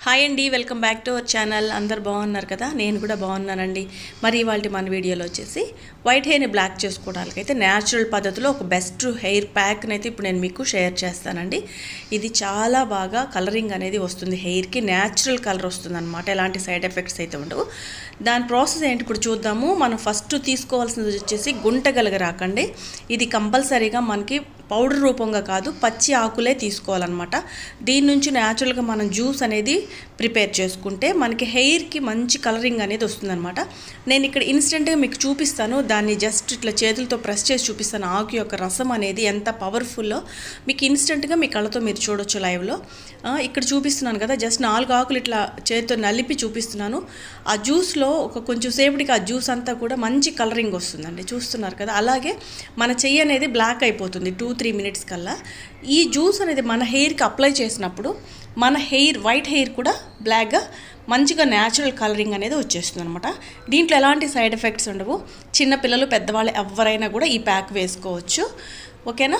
hi అండి welcome back to our channel అందరు బాగున్నారు కదా నేను కూడా బాగున్నానండి మరి ఇవాళ మన వీడియోలో వచ్చేసి వైట్ హెయిర్ని బ్లాక్ చేసుకోవడానికి అయితే న్యాచురల్ పద్ధతిలో ఒక బెస్ట్ హెయిర్ ప్యాక్ని అయితే ఇప్పుడు నేను మీకు షేర్ చేస్తానండి ఇది చాలా బాగా కలరింగ్ అనేది వస్తుంది హెయిర్కి న్యాచురల్ కలర్ వస్తుంది అనమాట ఎలాంటి సైడ్ ఎఫెక్ట్స్ అయితే ఉండవు దాని ప్రాసెస్ ఏంటి ఇప్పుడు చూద్దాము మనం ఫస్ట్ తీసుకోవాల్సింది వచ్చేసి గుంటగలగ రాకండి ఇది కంపల్సరీగా మనకి పౌడర్ రూపంగా కాదు పచ్చి ఆకులే తీసుకోవాలన్నమాట దీని నుంచి న్యాచురల్గా మనం జ్యూస్ అనేది ప్రిపేర్ చేసుకుంటే మనకి హెయిర్కి మంచి కలరింగ్ అనేది వస్తుందన్నమాట నేను ఇక్కడ ఇన్స్టెంట్గా మీకు చూపిస్తాను దాన్ని జస్ట్ ఇట్లా చేతులతో ప్రెస్ చేసి చూపిస్తాను ఆకు యొక్క రసం అనేది ఎంత పవర్ఫుల్లో మీకు ఇన్స్టెంట్గా మీ కళ్ళతో మీరు చూడొచ్చు లైవ్లో ఆ, ఇక్కడ చూపిస్తున్నాను కదా జస్ట్ నాలుగు ఆకులు ఇట్లా చేతితో నలిపి చూపిస్తున్నాను ఆ జ్యూస్లో ఒక కొంచెం సేపటికి ఆ జ్యూస్ అంతా కూడా మంచి కలరింగ్ వస్తుందండి చూస్తున్నారు కదా అలాగే మన చెయ్యి అనేది బ్లాక్ అయిపోతుంది టూ త్రీ మినిట్స్ కల్లా ఈ జ్యూస్ అనేది మన హెయిర్కి అప్లై చేసినప్పుడు మన హెయిర్ వైట్ హెయిర్ కూడా బ్లాక్గా మంచిగా న్యాచురల్ కలరింగ్ అనేది వచ్చేస్తుంది అనమాట దీంట్లో ఎలాంటి సైడ్ ఎఫెక్ట్స్ ఉండవు చిన్నపిల్లలు పెద్దవాళ్ళు ఎవరైనా కూడా ఈ ప్యాక్ వేసుకోవచ్చు ఓకేనా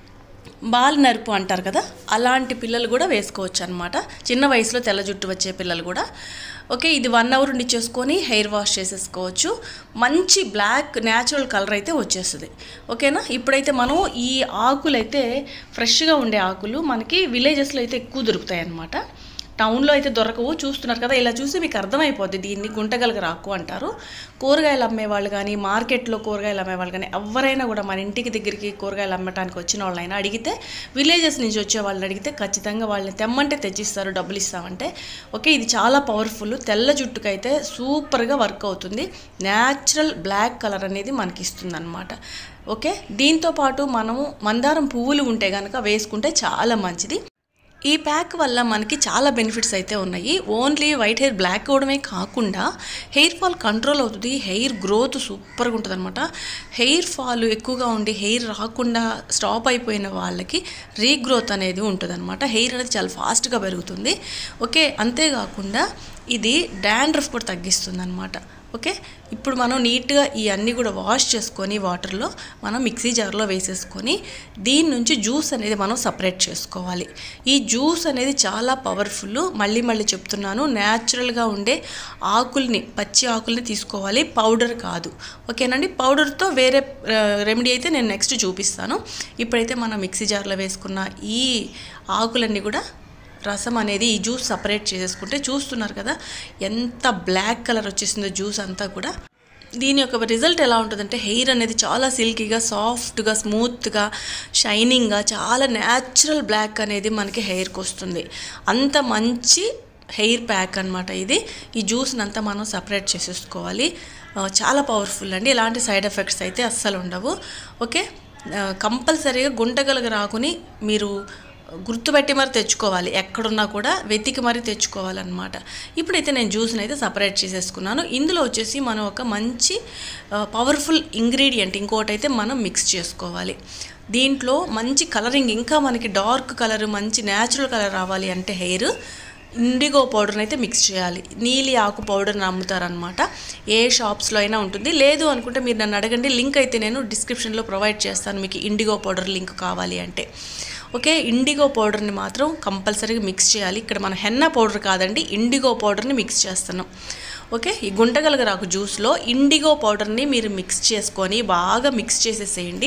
బాల్ నరుపు అంటారు కదా అలాంటి పిల్లలు కూడా వేసుకోవచ్చు అనమాట చిన్న వయసులో తెల్ల జుట్టు వచ్చే పిల్లలు కూడా ఓకే ఇది వన్ అవర్ ఉండి చేసుకొని హెయిర్ వాష్ చేసేసుకోవచ్చు మంచి బ్లాక్ న్యాచురల్ కలర్ అయితే వచ్చేస్తుంది ఓకేనా ఇప్పుడైతే మనం ఈ ఆకులు అయితే ఫ్రెష్గా ఉండే ఆకులు మనకి విలేజెస్లో అయితే ఎక్కువ దొరుకుతాయి అన్నమాట టౌన్లో అయితే దొరకవు చూస్తున్నారు కదా ఇలా చూసి మీకు అర్థమైపోద్ది దీన్ని గుంటగలగ రాకు అంటారు కూరగాయలు అమ్మేవాళ్ళు కానీ మార్కెట్లో కూరగాయలు అమ్మేవాళ్ళు కానీ ఎవరైనా కూడా మన ఇంటికి దగ్గరికి కూరగాయలు అమ్మటానికి వచ్చిన వాళ్ళైనా అడిగితే విలేజెస్ నుంచి వచ్చే వాళ్ళని అడిగితే ఖచ్చితంగా వాళ్ళని తెమ్మంటే తెచ్చిస్తారు డబ్బులు ఇస్తామంటే ఓకే ఇది చాలా పవర్ఫుల్ తెల్ల జుట్టుకైతే సూపర్గా వర్క్ అవుతుంది న్యాచురల్ బ్లాక్ కలర్ అనేది మనకి ఇస్తుంది అనమాట ఓకే దీంతో పాటు మనము మందారం పువ్వులు ఉంటే కనుక వేసుకుంటే చాలా మంచిది ఈ ప్యాక్ వల్ల మనకి చాలా బెనిఫిట్స్ అయితే ఉన్నాయి ఓన్లీ వైట్ హెయిర్ బ్లాక్ అవడమే కాకుండా హెయిర్ ఫాల్ కంట్రోల్ అవుతుంది హెయిర్ గ్రోత్ సూపర్గా ఉంటుంది అనమాట హెయిర్ ఫాల్ ఎక్కువగా ఉండి హెయిర్ రాకుండా స్టాప్ అయిపోయిన వాళ్ళకి రీగ్రోత్ అనేది ఉంటుంది అనమాట హెయిర్ అనేది చాలా ఫాస్ట్గా పెరుగుతుంది ఓకే అంతేకాకుండా ఇది డాండ్రఫ్ కూడా తగ్గిస్తుంది అనమాట ఓకే ఇప్పుడు మనం నీట్గా ఈ అన్నీ కూడా వాష్ చేసుకొని వాటర్లో మనం మిక్సీ జార్లో వేసేసుకొని దీని నుంచి జ్యూస్ అనేది మనం సపరేట్ చేసుకోవాలి ఈ జ్యూస్ అనేది చాలా పవర్ఫుల్ మళ్ళీ మళ్ళీ చెప్తున్నాను న్యాచురల్గా ఉండే ఆకుల్ని పచ్చి ఆకుల్ని తీసుకోవాలి పౌడర్ కాదు ఓకేనండి పౌడర్తో వేరే రెమెడీ అయితే నేను నెక్స్ట్ చూపిస్తాను ఇప్పుడైతే మనం మిక్సీ జార్లో వేసుకున్న ఈ ఆకులన్నీ కూడా రసం అనేది ఈ జ్యూస్ సపరేట్ చేసేసుకుంటే చూస్తున్నారు కదా ఎంత బ్లాక్ కలర్ వచ్చేసిందో జ్యూస్ అంతా కూడా దీని యొక్క రిజల్ట్ ఎలా ఉంటుందంటే హెయిర్ అనేది చాలా సిల్కీగా సాఫ్ట్గా స్మూత్గా షైనింగ్గా చాలా న్యాచురల్ బ్లాక్ అనేది మనకి హెయిర్కి వస్తుంది అంత మంచి హెయిర్ ప్యాక్ అనమాట ఇది ఈ జ్యూస్ని అంతా మనం సపరేట్ చేసేసుకోవాలి ఆ, చాలా పవర్ఫుల్ అండి ఎలాంటి సైడ్ ఎఫెక్ట్స్ అయితే అస్సలు ఉండవు ఓకే కంపల్సరీగా గుంటగలగ రాకుని మీరు గుర్తుపెట్టి మరి తెచ్చుకోవాలి ఎక్కడున్నా కూడా వెతికి మరి తెచ్చుకోవాలన్నమాట ఇప్పుడైతే నేను జ్యూస్ని అయితే సపరేట్ చేసేసుకున్నాను ఇందులో వచ్చేసి మనం ఒక మంచి పవర్ఫుల్ ఇంగ్రీడియంట్ ఇంకోటి అయితే మనం మిక్స్ చేసుకోవాలి దీంట్లో మంచి కలరింగ్ ఇంకా మనకి డార్క్ కలర్ మంచి న్యాచురల్ కలర్ రావాలి అంటే హెయిర్ ఇండిగో పౌడర్ని అయితే మిక్స్ చేయాలి నీలి ఆకు పౌడర్ని అమ్ముతారనమాట ఏ షాప్స్లో అయినా ఉంటుంది లేదు అనుకుంటే మీరు నన్ను అడగండి లింక్ అయితే నేను డిస్క్రిప్షన్లో ప్రొవైడ్ చేస్తాను మీకు ఇండిగో పౌడర్ లింక్ కావాలి అంటే ఓకే ఇండిగో పౌడర్ని మాత్రం కంపల్సరీగా మిక్స్ చేయాలి ఇక్కడ మన హెన్నా పౌడర్ కాదండి ఇండిగో పౌడర్ని మిక్స్ చేస్తున్నాం ఓకే ఈ గుంటగలగరాకు జ్యూస్లో ఇండిగో పౌడర్ని మీరు మిక్స్ చేసుకొని బాగా మిక్స్ చేసేసేయండి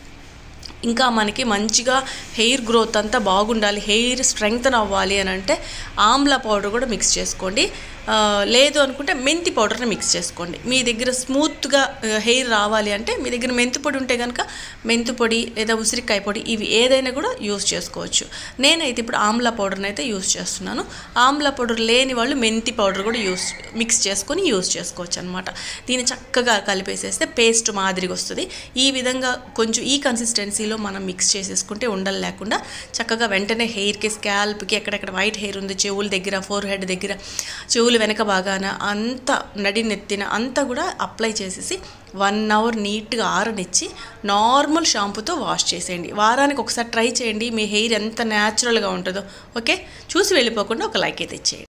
ఇంకా మనకి మంచిగా హెయిర్ గ్రోత్ అంతా బాగుండాలి హెయిర్ స్ట్రెంగ్తన్ అవ్వాలి అని అంటే ఆమ్లా పౌడర్ కూడా మిక్స్ చేసుకోండి ఆ, లేదు అనుకుంటే మెంతి పౌడర్ని మిక్స్ చేసుకోండి మీ దగ్గర స్మూత్గా హెయిర్ రావాలి అంటే మీ దగ్గర మెంతి పొడి ఉంటే కనుక మెంతి పొడి లేదా ఉసిరికాయ పొడి ఇవి ఏదైనా కూడా యూస్ చేసుకోవచ్చు నేనైతే ఇప్పుడు ఆమ్లా పౌడర్ని అయితే యూస్ చేస్తున్నాను ఆమ్లా పౌడర్ లేని వాళ్ళు మెంతి పౌడర్ కూడా యూస్ మిక్స్ చేసుకొని యూస్ చేసుకోవచ్చు అనమాట దీన్ని చక్కగా కలిపేసేస్తే పేస్ట్ మాదిరిగా వస్తుంది ఈ విధంగా కొంచెం ఈ కన్సిస్టెన్సీలో మనం మిక్స్ చేసేసుకుంటే ఉండలు లేకుండా చక్కగా వెంటనే హెయిర్కి స్కాల్ప్కి ఎక్కడెక్కడ వైట్ హెయిర్ ఉంది చెవుల దగ్గర ఫోర్ హెడ్ దగ్గర చెవులు వెనక భాగాన అంతా నడి నెత్తిన అంతా కూడా అప్లై చేసేసి వన్ అవర్ నీట్గా ఆరనిచ్చి నార్మల్ షాంపూతో వాష్ చేసేయండి వారానికి ఒకసారి ట్రై చేయండి మీ హెయిర్ ఎంత న్యాచురల్గా ఉంటుందో ఓకే చూసి వెళ్ళిపోకుండా ఒక లైక్ అయితే ఇచ్చేయండి